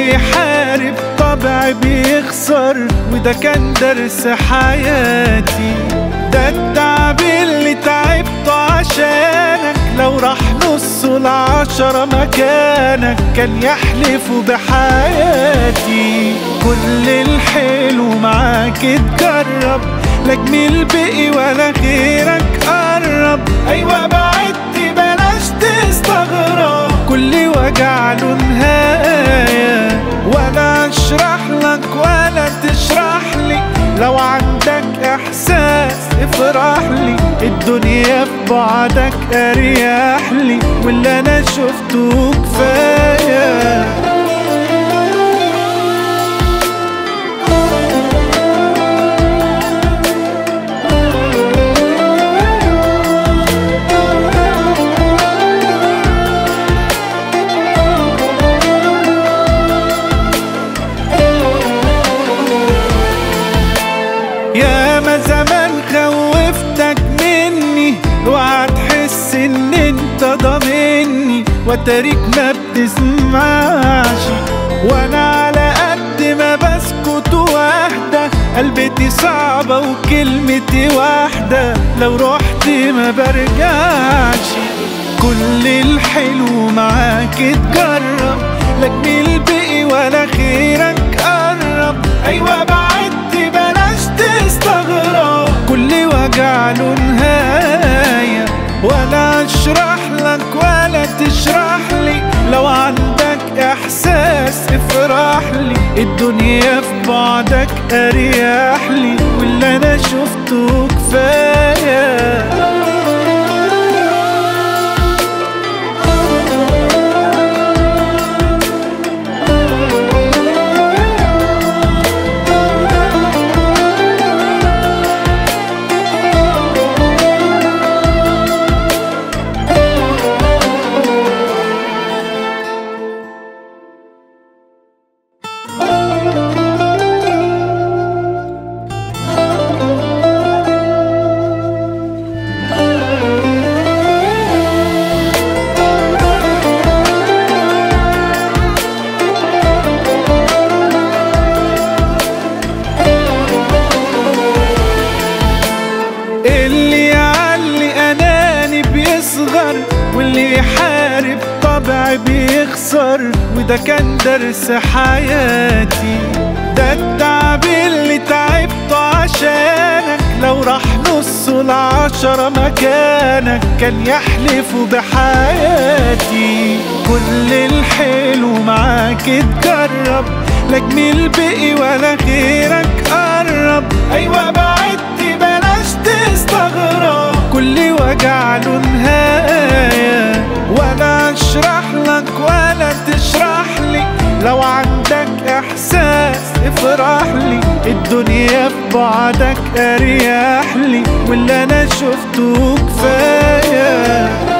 واللي يحارب طبع بيخسر وده كان درس حياتي ده التعب اللي تعبته عشانك لو راح نص العشرة مكانك كان يحلفوا بحياتي كل الحلو معاك اتجرب لا جميل بقي ولا غيرك قرب ايوه بعدت بلاش تستغرب كل وجع له نهاية ولا اشرح لك ولا تشرح لي لو عندك احساس افرح لي الدنيا في بعدك اريح لي واللي انا شفته كفايه يا ما زمان خوفتك مني وهتحس ان انت ضامني وتاريك ما بتسمعش وانا على قد ما بسكت واحدة قلبتي صعبة وكلمتي واحدة لو رحت ما برجعش كل الحلو معاك اتجرب لا جميل بقي ولا خيرك قرب ايوه بعدت بلاش تستغرب كل وجع له نهاية ولا اشرح لك ولا تشرح لي لو عندك احساس افرح لي الدنيا في بعدك اريح لي واللي انا شفته كفايه اللي يعلي اناني بيصغر واللي يحارب طبع بيخسر وده كان درس حياتي ده التعب اللي تعبته عشانك لو راح نص العشرة مكانك كان يحلفوا بحياتي كل الحلو معاك اتجرب لا جميل بقي ولا غيرك قرب ايوه بعدت بلاش تستغرب كل وجع له نهاية ولا اشرح لك ولا تشرح لي لو عندك احساس افرح لي الدنيا في بعدك اريح لي واللي انا شفته كفايه